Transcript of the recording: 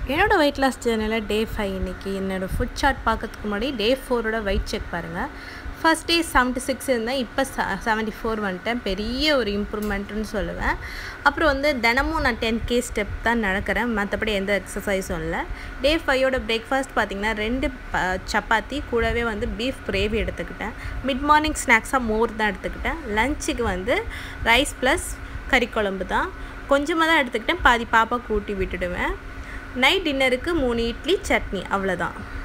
என்னோடய weight loss ஜேர்னியில் day five இன்றைக்கி என்னோடய ஃபுட் சார்ட் பார்க்கறதுக்கு முன்னாடி டே ஃபோரோட வெயிட் செக் பாருங்கள் ஃபஸ்ட் டே செவன்ட்டி சிக்ஸ் இருந்தேன் இப்போ செவன்ட்டி ஃபோர் வந்துட்டேன் பெரிய ஒரு இம்ப்ரூவ்மெண்ட்டுன்னு சொல்லுவேன் அப்புறம் வந்து தினமும் நான் டென் கே ஸ்டெப் தான் நடக்கிறேன் மற்றபடி எந்த எக்ஸசைஸும் இல்லை டே ஃபைவோட பிரேக்ஃபாஸ்ட் பார்த்திங்கன்னா ரெண்டு சப்பாத்தி கூடவே வந்து பீஃப் கிரேவி எடுத்துக்கிட்டேன் மிட் மார்னிங் ஸ்நாக்ஸாக மோர் தான் எடுத்துக்கிட்டேன் லஞ்சுக்கு வந்து ரைஸ் ப்ளஸ் கறி குழம்பு தான் கொஞ்சமாக தான் எடுத்துக்கிட்டேன் பாதி பாப்பா கூட்டி விட்டுடுவேன் நைட் டின்னருக்கு மூணு இட்லி சட்னி அவ்வளோதான்